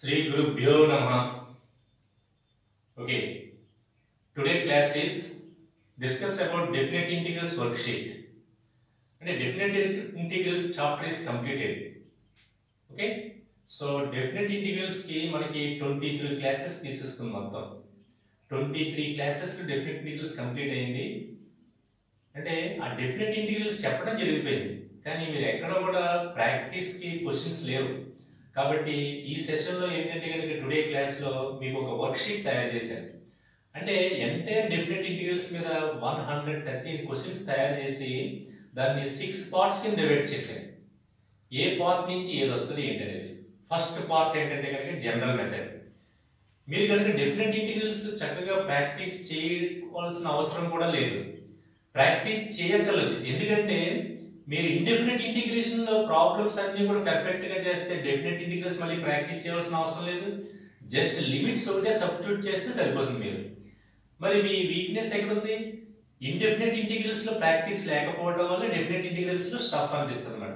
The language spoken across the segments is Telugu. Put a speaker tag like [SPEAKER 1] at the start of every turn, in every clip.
[SPEAKER 1] Sri Gurubhyo Namaha. Okay, today class is discuss about definite integrals worksheet. అంటే definite integrals chapter is completed. Okay so definite integrals కి మనకి ట్వంటీ త్రీ క్లాసెస్ తీసేస్తుంది మొత్తం twenty three classes definite integrals complete అయింది అంటే ఆ డెఫినెట్ ఇంటిగ్రల్స్ చెప్పడం జరిగిపోయింది కానీ మీరు ఎక్కడ కూడా ప్రాక్టీస్ కి క్వశ్చన్స్ లేవు కాబట్టి ఈ సెషన్లో ఏంటంటే కనుక టుడే క్లాస్లో మీకు ఒక వర్క్ షీట్ తయారు చేశాను అంటే ఎంటైర్ డెఫినెట్ ఇంటిగ్రల్స్ మీద వన్ హండ్రెడ్ థర్టీన్ క్వశ్చన్స్ తయారు చేసి దాన్ని సిక్స్ పార్ట్స్ కింద డివైడ్ చేశాను ఏ పార్ట్ నుంచి ఏది వస్తుంది ఏంటనేది ఫస్ట్ పార్ట్ ఏంటంటే కనుక జనరల్ మెథడ్ మీరు కనుక డెఫినెట్ ఇంటిగ్రల్స్ చక్కగా ప్రాక్టీస్ చేయవలసిన అవసరం కూడా లేదు ప్రాక్టీస్ చేయగలదు ఎందుకంటే మీరు ఇండెఫినెట్ ఇంటిగ్రేషన్ లో ప్రాబ్లమ్స్ అన్ని కూడా పర్ఫెక్ట్ గా చేస్తే డెఫినెట్ ఇంటిగ్రల్స్ మళ్ళీ ప్రాక్టీస్ చేయవలసిన అవసరం లేదు జస్ట్ లిమిట్స్ ఒకటే సబ్స్టిట్యూట్ చేస్తే సరిపోతుంది మీరు మరి మీ వీక్నెస్ ఎక్కడుంది ఇండెఫినెట్ ఇంటిగ్రల్స్ లో ప్రాక్టీస్ లేకపోవడం వల్ల డెఫినెట్ ఇంటిగ్రల్స్ లో స్టఫ్ అనిపిస్తుంది అన్నమాట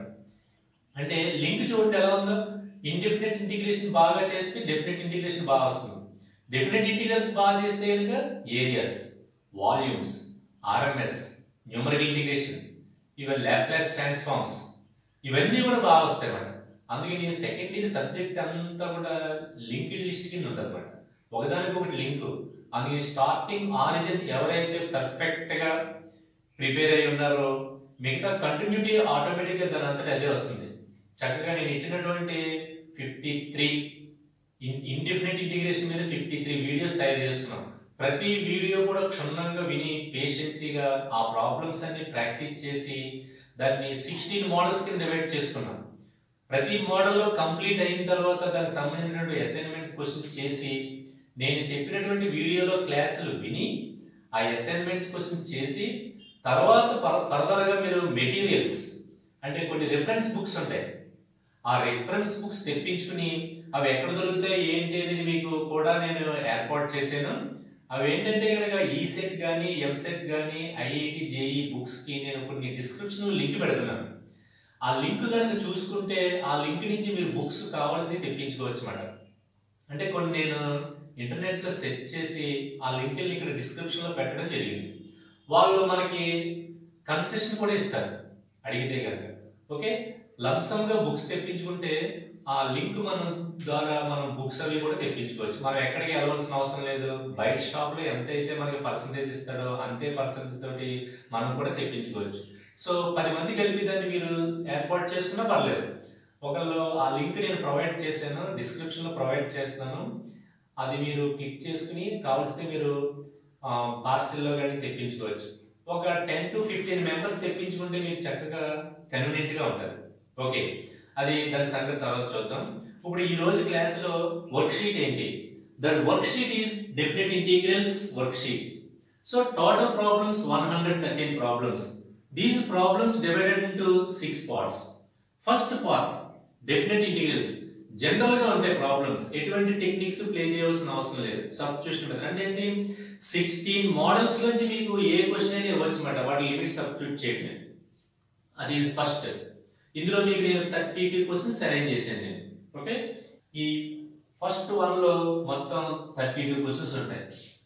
[SPEAKER 1] అంటే లింక్ చూడండి ఎలా ఉందో ఇండెఫినెట్ ఇంటిగ్రేషన్ బాగా చేస్తే డెఫినెట్ ఇంటిగ్రేషన్ బాగా వస్తుంది డెఫినెట్ ఇంటిగ్రల్స్ బాగా చేస్తే కనుక areas volumes RMS numerical integration even Laplace transforms ఇవన్నీ కూడా బాగా వస్తాయి అన్నమాట అందుకని సెకండ్ ఇయర్ సబ్జెక్ట్ అంతా కూడా లింక్డ్ లిస్ట్ కింద ఉంటుంది అనమాట ఒకదానికి ఒకటి లింక్ అందుకని స్టార్టింగ్ ఆరిజిన్ ఎవరైతే పర్ఫెక్ట్ గా ప్రిపేర్ అయి ఉన్నారో మిగతా కంటిన్యూటీ ఆటోమేటిక్గా దాని అంతటా అదే వస్తుంది చక్కగా నేను ఇచ్చినటువంటి ఫిఫ్టీ త్రీ ఇండిఫినెంట్ ఇంటిగ్రేషన్ మీద ఫిఫ్టీ త్రీ వీడియోస్ తయారు చేసుకున్నాం ప్రతి వీడియో కూడా క్షుణ్ణంగా విని పేషెన్సీగా ఆ ప్రాబ్లమ్స్ అన్ని ప్రాక్టీస్ చేసి దాన్ని సిక్స్టీన్ మోడల్స్ కింద డివైడ్ చేసుకున్నాం ప్రతి మోడల్లో కంప్లీట్ అయిన తర్వాత దానికి సంబంధించినటువంటి అసైన్మెంట్ క్వశ్చన్ చేసి నేను చెప్పినటువంటి వీడియోలో క్లాసులు విని ఆ అసైన్మెంట్స్ క్వశ్చన్ చేసి తర్వాత ఫర్దర్గా మీరు మెటీరియల్స్ అంటే కొన్ని రిఫరెన్స్ బుక్స్ ఉంటాయి ఆ రిఫరెన్స్ బుక్స్ తెప్పించుకుని అవి ఎక్కడ దొరుకుతాయి ఏంటి అనేది మీకు కూడా నేను ఏర్పాటు చేశాను అవి ఏంటంటే కనుక ఈ సెట్ కానీ ఎంసెట్ కానీ ఐఐటి జేఈ బుక్స్కి నేను కొన్ని డిస్క్రిప్షన్ లింక్ పెడుతున్నాను ఆ లింక్ కనుక చూసుకుంటే ఆ లింక్ నుంచి మీరు బుక్స్ కావాల్సినవి తెప్పించుకోవచ్చు అన్నమాట అంటే కొన్ని నేను ఇంటర్నెట్లో సెర్చ్ చేసి ఆ లింక్ని ఇక్కడ డిస్క్రిప్షన్లో పెట్టడం జరిగింది వాళ్ళు మనకి కన్సెషన్ కూడా ఇస్తారు అడిగితే కనుక ఓకే లంసమ్గా బుక్స్ తెప్పించుకుంటే ఆ లింక్ మనం ద్వారా మనం బుక్స్ అవి కూడా తెప్పించుకోవచ్చు మనం ఎక్కడికి వెళ్ళవలసిన అవసరం లేదు బయట షాప్లో ఎంత అయితే మనకి పర్సంటేజ్ ఇస్తాడో అంతే పర్సెంటేజ్ తోటి మనం కూడా తెప్పించుకోవచ్చు సో పది మంది కలిపి దాన్ని మీరు ఏర్పాటు చేసుకున్నా పర్లేదు ఒకళ్ళు ఆ లింక్ నేను ప్రొవైడ్ చేశాను డిస్క్రిప్షన్లో ప్రొవైడ్ చేస్తాను అది మీరు క్లిక్ చేసుకుని కావలిస్తే మీరు పార్సిల్లో కానీ తెప్పించుకోవచ్చు ఒక టెన్ టు ఫిఫ్టీన్ మెంబర్స్ తెప్పించుకుంటే మీకు చక్కగా కన్వీనియంట్గా ఉంటుంది ఓకే అది దాని సంగతి తర్వాత చూద్దాం ఇప్పుడు ఈ రోజు క్లాస్లో వర్క్ షీట్ ఏంటి that worksheet is definite integrals worksheet so total problems one hundred thirteen problems these problems divided into six parts first part definite integrals general గా ఉంటాయి ప్రాబ్లమ్స్ ఎటువంటి టెక్నిక్స్ ప్లే చేయవలసిన అవసరం లేదు సబ్స్టిట్యూషన్ మెథడ్ అంటే ఏంటి సిక్స్టీన్ మోడల్స్ నుంచి మీకు ఏ క్వశ్చన్ అయినా ఇవ్వచ్చు అనమాట వాటి లిమిట్ సబ్స్టిట్యూట్ చేయడం అది ఫస్ట్ ఇందులో మీకు నేను థర్టీ టూ క్వశ్చన్స్ అరేంజ్ చేశాను నేను ఓకే ఈ ఫస్ట్ వన్ లో మొత్తం థర్టీ టూ క్వశ్చన్స్ ఉంటాయి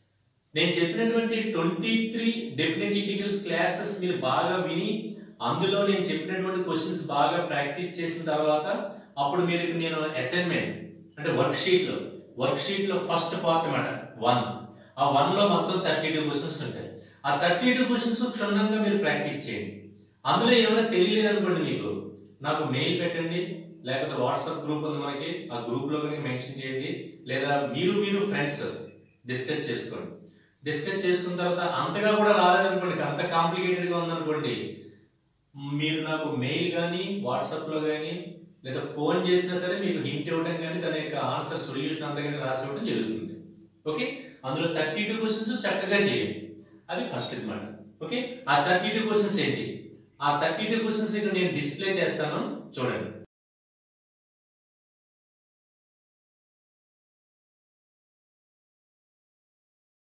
[SPEAKER 1] నేను చెప్పినటువంటి twenty three definite integrals classes మీరు బాగా విని అందులో నేను చెప్పినటువంటి క్వశ్చన్స్ బాగా ప్రాక్టీస్ చేసిన తర్వాత అప్పుడు మీరు నేను అసైన్మెంట్ అంటే వర్క్ షీట్ లో వర్క్ షీట్ లో ఫస్ట్ పార్ట్ అనమాట వన్ ఆ వన్ లో మొత్తం థర్టీ టూ క్వశ్చన్స్ ఉంటాయి ఆ థర్టీ టూ క్వశ్చన్స్ క్షుణ్ణంగా మీరు ప్రాక్టీస్ చేయండి అందులో ఏమైనా తెలియలేదు అనుకోండి మీకు నాకు మెయిల్ పెట్టండి లేకపోతే వాట్సాప్ గ్రూప్ ఉంది మనకి ఆ గ్రూప్ లో కనుక మెన్షన్ చేయండి లేదా మీరు మీరు ఫ్రెండ్స్ డిస్కస్ చేసుకోండి డిస్కస్ చేసుకున్న తర్వాత అంతగా కూడా రాలేదనుకోండి అంత కాంప్లికేటెడ్ గా ఉందనుకోండి మీరు నాకు మెయిల్ కానీ వాట్సాప్ లో కానీ లేదా ఫోన్ చేసినా సరే మీకు హింట్ ఇవ్వడం కానీ దాని యొక్క ఆన్సర్ సొల్యూషన్ అంతా కానీ రాసి ఇవ్వడం జరుగుతుంది ఓకే అందులో థర్టీ టూ క్వశ్చన్స్ చక్కగా చేయండి అది ఫస్ట్ అనమాట ఓకే ఆ థర్టీ టూ క్వశ్చన్స్ ఏంటి ఆ థర్టీ టూ క్వశ్చన్స్ ఇక్కడ నేను డిస్ప్లే చేస్తాను చూడండి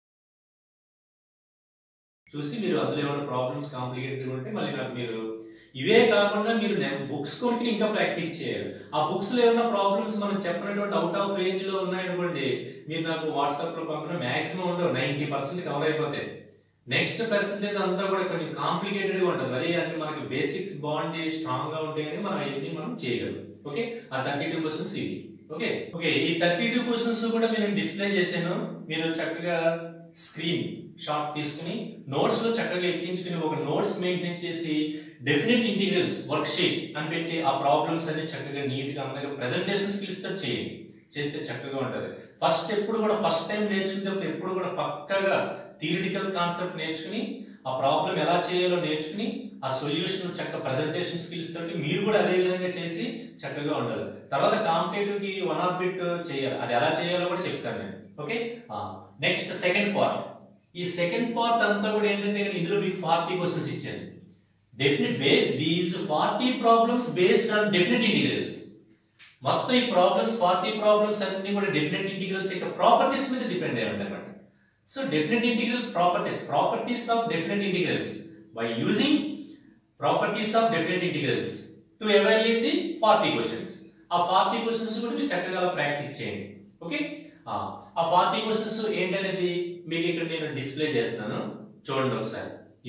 [SPEAKER 1] చూసి మీరు అందులో ఏమైనా ప్రాబ్లమ్స్ కాంప్లికేటెడ్ ఉంటే మళ్ళీ నాకు మీరు ఇవే కాకుండా మీరు బుక్స్ కొనుక్కుని ఇంకా ప్రాక్టీస్ చేయాలి ఆ బుక్స్ లో ఏమైనా ప్రాబ్లమ్స్ మనం చెప్పినటువంటి అవుట్ ఆఫ్ రేంజ్ లో ఉన్నాయనుకోండి మీరు నాకు వాట్సాప్ లో పంపిన మాక్సిమం ఉండవు నైన్టీ పర్సెంట్ కవర్ అయిపోతాయి నెక్స్ట్ పర్సెంటేజ్ అంతా కూడా కొంచెం కాంప్లికేటెడ్ గా ఉంటుంది మరి అంటే మనకి బేసిక్స్ బాగుండి స్ట్రాంగ్ గా ఉంటేనే మనం అవన్నీ మనం చేయగలం ఓకే ఆ థర్టీ టూ క్వశ్చన్స్ ఇవి ఓకే ఓకే ఈ థర్టీ టూ క్వశ్చన్స్ కూడా నేను డిస్ప్లే చేశాను మీరు చక్కగా స్క్రీన్ షాట్ తీసుకుని నోట్స్ లో చక్కగా ఎక్కించుకుని ఒక నోట్స్ మెయింటైన్ చేసి డెఫినెట్ ఇంటిగ్రల్స్ వర్క్ షీట్ అని పెట్టి ఆ ప్రాబ్లమ్స్ అన్ని చక్కగా నీట్ గా అందగా ప్రెజెంటేషన్ స్కిల్స్ తో చేయండి చేస్తే చక్కగా ఉంటుంది ఫస్ట్ ఎప్పుడు కూడా ఫస్ట్ టైం నేర్చుకునేటప్పుడు ఎప్పుడు కూడా పక్కగా థియరిటికల్ కాన్సెప్ట్ నేర్చుకుని ఆ ప్రాబ్లం ఎలా చేయాలో నేర్చుకుని ఆ సొల్యూషన్ చక్క ప్రజెంటేషన్ స్కిల్స్ తోటి మీరు కూడా అదే విధంగా చేసి చక్కగా ఉండాలి తర్వాత కాంపిటేటివ్ కి వన్ ఆర్ బిట్ చేయాలి అది ఎలా చేయాలో కూడా చెప్తాను నేను ఓకే నెక్స్ట్ సెకండ్ పార్ట్ ఈ సెకండ్ పార్ట్ అంతా కూడా ఏంటంటే ఇందులో మీకు ఫార్టీ క్వశ్చన్స్ ఇచ్చాను definite base these forty problems based on definite integrals మొత్తం ఈ ప్రాబ్లమ్స్ ఫార్టీ ప్రాబ్లమ్స్ అన్ని కూడా డెఫినెట్ ఇంటిగ్రల్స్ యొక్క ప్రాపర్టీస్ మీద డిపెండ్ అయి ఉంటాయి అన్నమాట so definite integral properties properties of definite integrals by using properties of definite integrals to evaluate the forty questions ఆ ఫార్టీ క్వశ్చన్స్ కూడా మీరు చక్కగా ప్రాక్టీస్ చేయండి ఓకే ఆ ఫార్టీ క్వశ్చన్స్ ఏంటనేది మీకు ఇక్కడ నేను డిస్ప్లే చేస్తున్నాను చూడండి ఒకసారి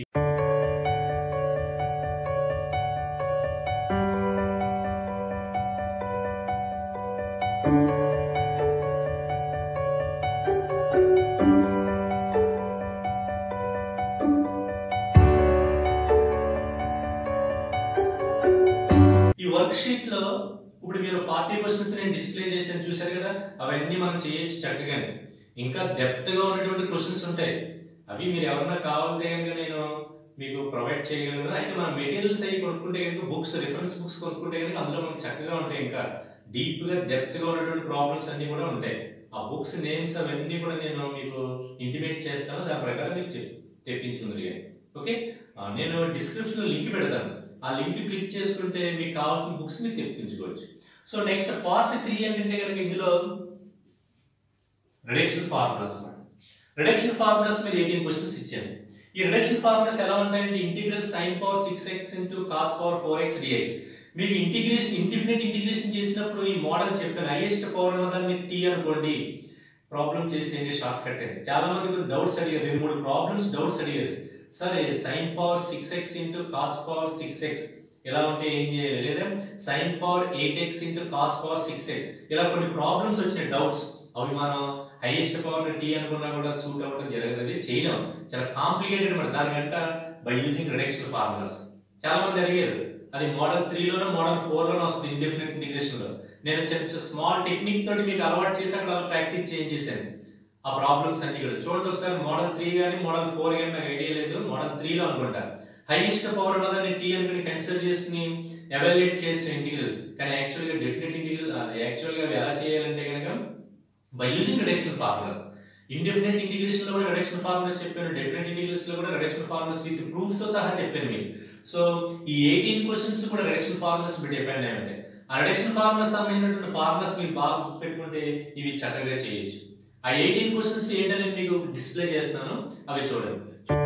[SPEAKER 1] ఈ వర్క్ షీట్ లో ఇప్పుడు మీరు ఫార్టీ క్వశ్చన్స్ నేను డిస్ప్లే చేసాను చూసారు కదా అవన్నీ మనం చేయొచ్చు చక్కగానే ఇంకా డెప్త్ గా ఉన్నటువంటి క్వశ్చన్స్ ఉంటాయి అవి మీరు ఎవరన్నా కావాలంటే కనుక నేను మీకు ప్రొవైడ్ చేయగలను అయితే మన మెటీరియల్స్ అవి కొనుక్కుంటే కనుక బుక్స్ రిఫరెన్స్ బుక్స్ కొనుక్కుంటే కనుక అందులో మనకి చక్కగా ఉంటాయి ఇంకా డీప్ గా డెప్త్ గా ఉన్నటువంటి ప్రాబ్లమ్స్ అన్ని కూడా ఉంటాయి ఆ బుక్స్ నేమ్స్ అవన్నీ కూడా నేను మీకు ఇంటిమేట్ చేస్తాను దాని ప్రకారం మీకు చెప్ తెప్పించుకుంది ఓకే నేను డిస్క్రిప్షన్ లో లింక్ పెడతాను ఆ లింక్ క్లిక్ చేసుకుంటే మీకు కావాల్సిన బుక్స్ మీరు తెప్పించుకోవచ్చు సో నెక్స్ట్ పార్ట్ త్రీ ఏంటంటే కనుక ఇందులో రిడక్షన్ ఫార్ములాస్ రిడక్షన్ ఫార్ములాస్ మీద ఎయిటీన్ క్వశ్చన్స్ ఇచ్చాను ఈ రిడక్షన్ ఫార్ములాస్ ఎలా ఉంటాయంటే integral sine power six X into cos power four X DX మీకు ఇంటిగ్రేషన్ ఇండిఫినెట్ ఇంటిగ్రేషన్ చేసినప్పుడు ఈ మోడల్ చెప్పాను హైయెస్ట్ పవర్ ఉన్నదాన్ని టీ అనుకోండి ప్రాబ్లం చేసేయండి షార్ట్ కట్ అని చాలా మందికి డౌట్స్ అడిగారు రెండు మూడు ప్రాబ్లమ్స్ డౌట్స్ అడిగారు సరే sine power six X into cos power six X ఇలా ఉంటే ఏం చేయాలి లేదా sine power eight X into cos power six X ఇలా కొన్ని ప్రాబ్లమ్స్ వచ్చినాయి డౌట్స్ అవి మనం హైయెస్ట్ పవర్ టీ అనుకున్నా కూడా సూట్ అవ్వడం జరగదు చేయలేం చాలా కాంప్లికేటెడ్ మరి దానికంట బై యూజింగ్ రిడక్షన్ ఫార్ములాస్ చాలా మంది అడిగారు అది మోడల్ త్రీలోనో మోడల్ ఫోర్లోనో వస్తుంది ఇండిఫినెట్ ఇంటిగ్రేషన్ లో నేను చిన్న స్మాల్ టెక్నిక్ తోటి మీకు అలవాటు చేసి అక్కడ ప్రాక్టీస్ చేయించేసాను ఆ ప్రాబ్లమ్స్ అన్ని కూడా చూడండి ఒకసారి మోడల్ త్రీ కానీ మోడల్ ఫోర్ కానీ నాకు ఐడియా లేదు మోడల్ త్రీలో అనుకుంటా హైయెస్ట్ పవర్ ఉన్నదాన్ని టీ అనుకుని కన్సిడర్ చేసుకుని ఎవాల్యుయేట్ చేసే ఇంటిగ్రల్స్ కానీ యాక్చువల్గా డెఫినెట్ ఇంటిగ్రల్ యాక్చువల్గా అవి ఎలా చేయాలంటే కనుక by using reduction formulas indefinite integration లో కూడా రిడక్షన్ ఫార్ములా చెప్పాను డెఫినెట్ ఇంటిగ్రల్స్ లో కూడా రిడక్షన్ ఫార్ములాస్ విత్ ప్రూఫ్ తో సహా చెప్పాను మీకు సో ఈ ఎయిటీన్ క్వశ్చన్స్ కూడా రిడక్షన్ ఫార్ములాస్ మీద డిపెండ్ అయి ఉంటాయి ఆ రిడక్షన్ ఫార్ములాస్ సంబంధించినటువంటి ఫార్ములాస్ మీరు బాగా పెట్టుకుంటే ఇవి చక్కగా చేయొచ్చు ఆ ఎయిటీన్ క్వశ్చన్స్ ఏంటనేది మీకు డిస్ప్లే చేస్తాను అవి చూడండి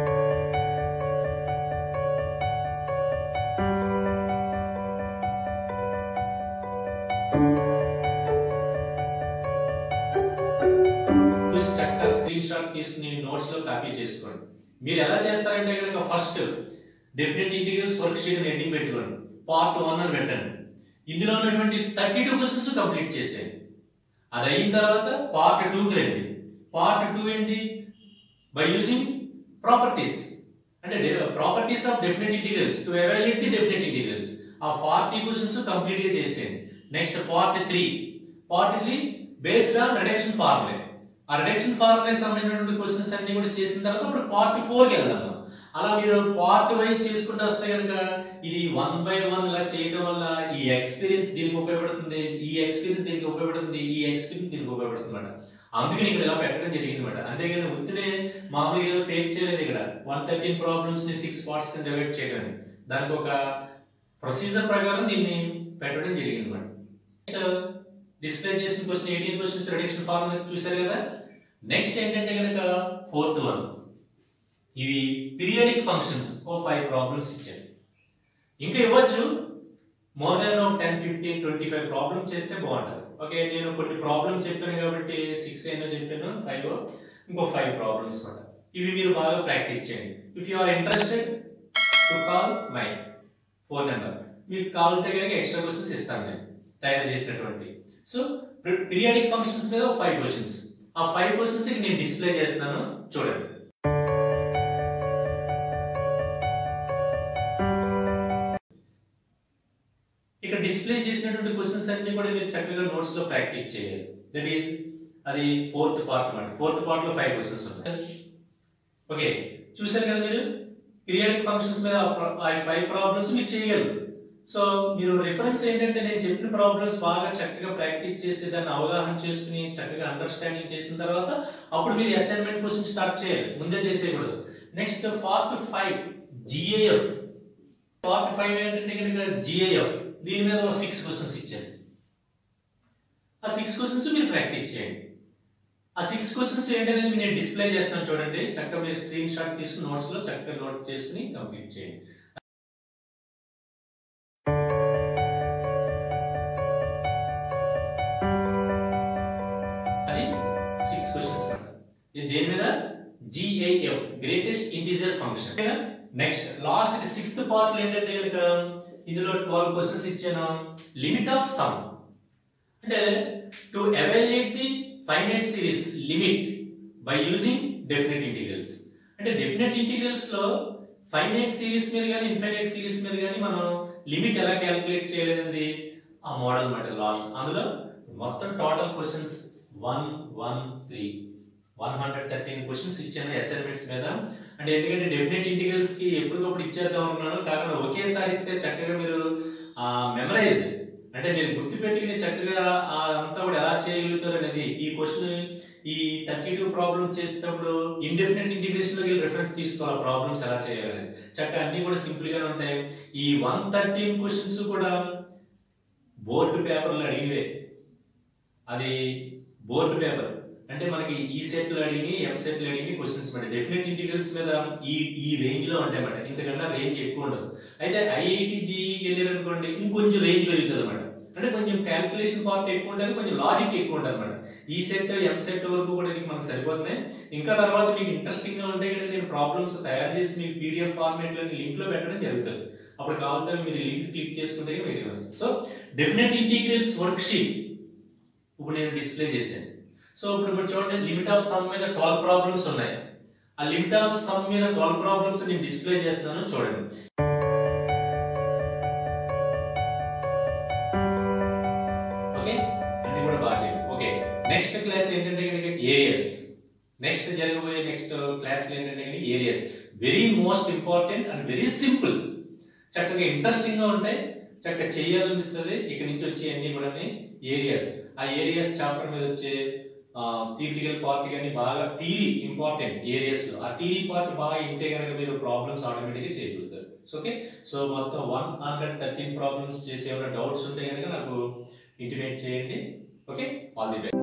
[SPEAKER 1] చూసి చక్కగా స్క్రీన్ షాట్ తీసుకుని నోట్స్ లో కాపీ చేసుకోండి మీరు ఎలా చేస్తారంటే కనుక first definite integrals worksheet heading పెట్టుకోండి పార్ట్ వన్ అని పెట్టండి ఇందులో ఉన్నటువంటి థర్టీ టూ క్వశ్చన్స్ కంప్లీట్ చేసేయండి అది అయిన తర్వాత పార్ట్ టూకి రండి పార్ట్ టూ ఏంటి బై యూజింగ్ ప్రాపర్టీస్ అంటే properties of definite integrals to evaluate the definite integrals ఆ ఫార్టీ క్వశ్చన్స్ కంప్లీట్ గా చేసేయండి next part three part three based on reduction formula ఆ రిడక్షన్ ఫార్ములా సంబంధించినటువంటి క్వశ్చన్స్ అన్ని కూడా చేసిన తర్వాత ఇప్పుడు పార్ట్ ఫోర్కి వెళ్దాం అలా మీరు పార్ట్ వైజ్ చేసుకుంటూ వస్తే కనుక ఇది వన్ బై వన్ ఇలా చేయడం వల్ల ఈ ఎక్స్పీరియన్స్ దీనికి ఉపయోగపడుతుంది ఈ ఎక్స్పీరియన్స్ దీనికి ఉపయోగపడుతుంది ఈ ఎక్స్పీరియన్స్ దీనికి ఉపయోగపడుతుంది అనమాట అందుకని ఇక్కడ ఇలా పెట్టడం జరిగింది అనమాట అంతేగాని ఉత్తినే మామూలుగా ఏదో పేజ్ చేయలేదు ఇక్కడ వన్ థర్టీన్ ప్రాబ్లమ్స్ ని సిక్స్ పార్ట్స్ కింద డివైడ్ చేయడం దానికి ఒక ప్రొసీజర్ ప్రకారం దీన్ని పెట్టడం జరిగింది అనమాట డిస్ప్లే చేసిన question eighteen questions reduction formula చూశారు కదా నెక్స్ట్ ఏంటంటే కనుక ఫోర్త్ వన్ ఇవి పీరియాడిక్ ఫంక్షన్స్ ఓ ఫైవ్ ప్రాబ్లమ్స్ ఇచ్చారు ఇంకా ఇవ్వచ్చు మోర్ దాన్ ఒక ten fifteen twenty five problem చేస్తే బాగుంటుంది ఓకే నేను కొన్ని ప్రాబ్లమ్ చెప్పాను కాబట్టి సిక్స్ అయినా చెప్పాను ఫైవ్ ఇంకో ఫైవ్ ప్రాబ్లమ్స్ కూడా ఇవి మీరు బాగా ప్రాక్టీస్ చేయండి if you are interested to call my phone number మీకు కావాలితే కనుక ఎక్స్ట్రా క్వశ్చన్స్ ఇస్తాను నేను తయారు చేసినటువంటి సో పీరియాడిక్ ఫంక్షన్స్ మీద ఒక ఫైవ్ క్వశ్చన్స్ ఆ ఫైవ్ క్వశ్చన్స్ నేను డిస్ప్లే చేస్తున్నాను చూడండి ఇక్కడ డిస్ప్లే చేసినటువంటి క్వశ్చన్స్ అన్ని కూడా మీరు చక్కగా నోట్స్ లో ప్రాక్టీస్ చేయాలి దట్ ఈస్ అది ఫోర్త్ పార్ట్ అన్నమాట ఫోర్త్ పార్ట్ లో ఫైవ్ క్వశ్చన్స్ ఉన్నాయి ఓకే చూసారు కదా మీరు పీరియాడిక్ ఫంక్షన్స్ మీద ఆ ఫైవ్ ప్రాబ్లమ్స్ మీరు చేయగలరు సో మీరు రిఫరెన్స్ ఏంటంటే నేను చెప్పిన ప్రాబ్లమ్స్ బాగా చక్కగా ప్రాక్టీస్ చేసి దాన్ని అవగాహన చేసుకుని చక్కగా అండర్స్టాండింగ్ చేసిన తర్వాత అప్పుడు మీరు అసైన్మెంట్ క్వశ్చన్ స్టార్ట్ చేయాలి ముందే చేసేయకూడదు next part five GAF part five ఏంటంటే కనుక జిఏఎఫ్ దీని మీద ఒక సిక్స్ క్వశ్చన్స్ ఇచ్చారు ఆ సిక్స్ క్వశ్చన్స్ మీరు ప్రాక్టీస్ చేయండి ఆ సిక్స్ క్వశ్చన్స్ ఏంటనేది నేను డిస్ప్లే చేస్తాను చూడండి చక్కగా మీరు స్క్రీన్ షాట్ తీసుకుని నోట్స్ లో చక్కగా నోట్ చేసుకుని కంప్లీట్ చేయండి అది సిక్స్ క్వశ్చన్స్ ఇది దేని మీద GIF greatest integer function next last sixth part లో ఏంటంటే కనుక ఇందులో ట్వెల్వ్ క్వశ్చన్స్ ఇచ్చాను లిమిట్ ఆఫ్ సమ్ అంటే to evaluate the finite series limit by using definite integrals అంటే డెఫినెట్ ఇంటిగ్రల్స్ లో ఫైనైట్ సిరీస్ మీద కానీ ఇన్ఫైనైట్ సిరీస్ మీద కానీ మనం లిమిట్ ఎలా క్యాలిక్యులేట్ చేయలేదండి ఆ మోడల్ అన్నమాట లాస్ట్ అందులో మొత్తం total questions one one three one hundred thirteen questions ఇచ్చాను అసైన్మెంట్స్ మీద అంటే ఎందుకంటే డెఫినెట్ ఇంటిగ్రల్స్ కి ఎప్పటికప్పుడు ఇచ్చేద్దాం అనుకున్నాను కాకుండా ఒకేసారి ఇస్తే చక్కగా మీరు మెమరైజ్ అంటే మీరు గుర్తుపెట్టుకుని చక్కగా ఆ అంతా కూడా ఎలా చేయగలుగుతారు అనేది ఈ క్వశ్చన్ ఈ థర్టీ టూ ప్రాబ్లమ్ చేసేటప్పుడు ఇండెఫినెట్ ఇంటిగ్రేషన్ లో రిఫరెన్స్ తీసుకోవాలి ప్రాబ్లమ్స్ ఎలా చేయాలని చక్కగా అన్ని కూడా సింపుల్ గానే ఉంటాయి ఈ వన్ థర్టీన్ క్వశ్చన్స్ కూడా బోర్డు పేపర్లో అడిగినవే అది బోర్డు పేపర్ అంటే మనకి ఈ సెట్ లో అడిగి ఎం సెట్ లో అడిగి క్వశ్చన్స్ మరి డెఫినెట్ ఇంటిగ్రల్స్ మీద ఈ ఈ రేంజ్ లో ఉంటాయి అన్నమాట ఇంతకన్నా రేంజ్ ఎక్కువ ఉండదు అయితే ఐఐటి జీఈకి వెళ్ళారు అనుకోండి ఇంకొంచెం రేంజ్ పెరుగుతుంది అనమాట అంటే కొంచెం క్యాల్కులేషన్ పార్ట్ ఎక్కువ ఉంటుంది కొంచెం లాజిక్ ఎక్కువ ఉంటుంది అనమాట ఈ సెట్ ఎం సెట్ వరకు కూడా ఇది మనకు సరిపోతున్నాయి ఇంకా తర్వాత మీకు ఇంట్రెస్టింగ్ గా ఉంటే కనుక నేను ప్రాబ్లమ్స్ తయారు చేసి మీకు పీడిఎఫ్ ఫార్మేట్ లో లింక్ లో పెట్టడం జరుగుతుంది అప్పుడు కావాలంటే మీరు లింక్ క్లిక్ చేసుకుంటే మీకు వస్తుంది so definite integrals worksheet ఇప్పుడు నేను డిస్ప్లే చేశాను సో ఇప్పుడు ఇప్పుడు చూడండి లిమిట్ ఆఫ్ సమ్ మీద ట్వెల్వ్ ప్రాబ్లమ్స్ ఉన్నాయి ఆ లిమిట్ ఆఫ్ సమ్ మీద ట్వెల్వ్ ప్రాబ్లమ్స్ నేను డిస్ప్లే చేస్తాను చూడండి ఓకే అన్ని కూడా బాగా చేయండి ఓకే నెక్స్ట్ క్లాస్ ఏంటంటే కనుక ఏరియాస్ నెక్స్ట్ జరగబోయే నెక్స్ట్ క్లాస్ ఏంటంటే కనుక areas very most important and very simple చక్కగా ఇంట్రెస్టింగ్ గా ఉంటాయి చక్కగా చేయాలనిపిస్తుంది ఇక్కడ నుంచి వచ్చే అన్ని కూడా ఏరియాస్ ఆ ఏరియాస్ చాప్టర్ మీద వచ్చే థియరిటికల్ పార్ట్ కానీ బాగా థీరీ ఇంపార్టెంట్ ఏరియాస్ లో ఆ థీరీ పార్ట్ బాగా ఇంటే కనుక మీరు ప్రాబ్లమ్స్ ఆటోమేటిక్ గా చేయగలుగుతారు ఓకే సో మొత్తం వన్ హండ్రెడ్ థర్టీన్ ప్రాబ్లమ్స్ చేసే ఏమైనా డౌట్స్ ఉంటే కనుక నాకు ఇంటిమేట్ చేయండి ఓకే ఆల్ ది బెస్ట్